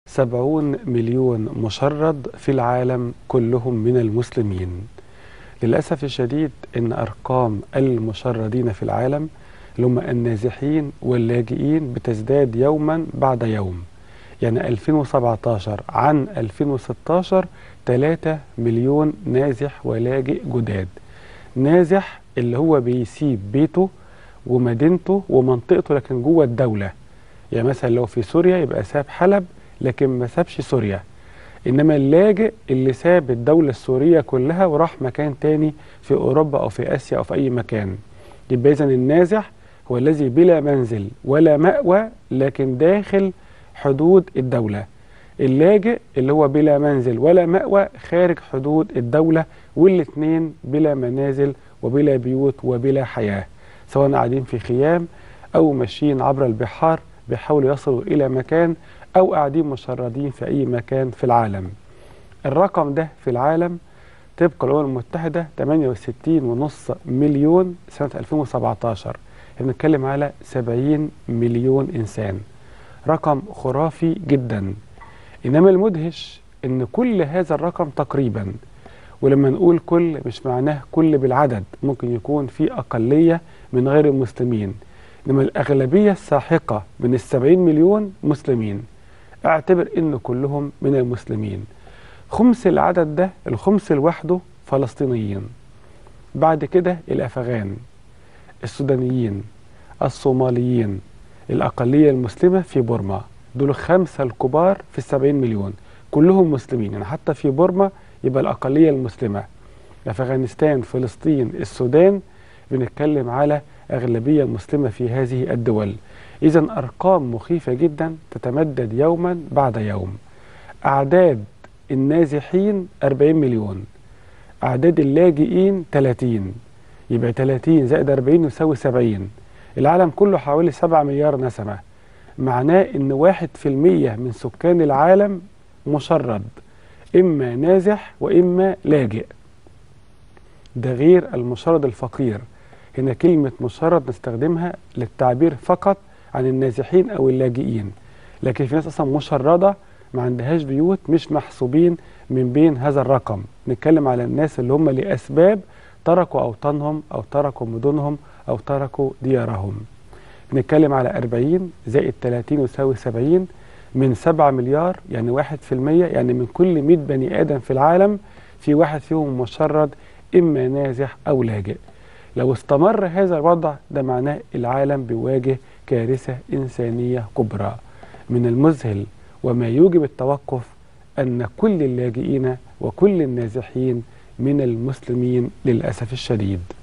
70 مليون مشرد في العالم كلهم من المسلمين للأسف الشديد أن أرقام المشردين في العالم اللي هم النازحين واللاجئين بتزداد يوما بعد يوم يعني 2017 عن 2016 3 مليون نازح ولاجئ جداد نازح اللي هو بيسيب بيته ومدينته ومنطقته لكن جوه الدولة يعني مثلا لو في سوريا يبقى ساب حلب لكن ما سابش سوريا انما اللاجئ اللي ساب الدولة السورية كلها وراح مكان تاني في اوروبا او في اسيا او في اي مكان يبقى اذا النازح هو الذي بلا منزل ولا مأوى لكن داخل حدود الدولة اللاجئ اللي هو بلا منزل ولا مأوى خارج حدود الدولة والاثنين بلا منازل وبلا بيوت وبلا حياة سواء قاعدين في خيام أو ماشيين عبر البحار بيحاولوا يصلوا إلى مكان أو قاعدين مشردين في أي مكان في العالم الرقم ده في العالم طبق الأمم المتحدة 68.5 مليون سنة 2017 بنتكلم على 70 مليون إنسان رقم خرافي جدا إنما المدهش إن كل هذا الرقم تقريبا ولما نقول كل مش معناه كل بالعدد ممكن يكون في أقلية من غير المسلمين إنما الأغلبية الساحقة من السبعين مليون مسلمين اعتبر إن كلهم من المسلمين خمس العدد ده الخمس لوحده فلسطينيين بعد كده الأفغان السودانيين الصوماليين الأقلية المسلمة في بورما دول خمسة الكبار في السبعين مليون كلهم مسلمين يعني حتى في بورما يبقى الأقلية المسلمة أفغانستان فلسطين السودان بنتكلم على أغلبية مسلمة في هذه الدول إذا أرقام مخيفة جدا تتمدد يوما بعد يوم أعداد النازحين 40 مليون أعداد اللاجئين 30 يبقى 30 زائد 40 يساوي 70 العالم كله حوالي 7 مليار نسمة معناه ان واحد في المية من سكان العالم مشرد اما نازح واما لاجئ ده غير المشرد الفقير هنا كلمة مشرد نستخدمها للتعبير فقط عن النازحين او اللاجئين لكن في ناس اصلا مشردة ما عندهاش بيوت مش محسوبين من بين هذا الرقم نتكلم على الناس اللي هم لأسباب تركوا أوطانهم أو تركوا مدنهم أو تركوا ديارهم بنتكلم على 40 زائد 30 يساوي 70 من 7 مليار يعني 1 في المية يعني من كل 100 بني آدم في العالم في واحد فيهم مشرد إما نازح أو لاجئ لو استمر هذا الوضع ده معناه العالم بيواجه كارثة إنسانية كبرى من المذهل وما يوجب التوقف أن كل اللاجئين وكل النازحين من المسلمين للأسف الشديد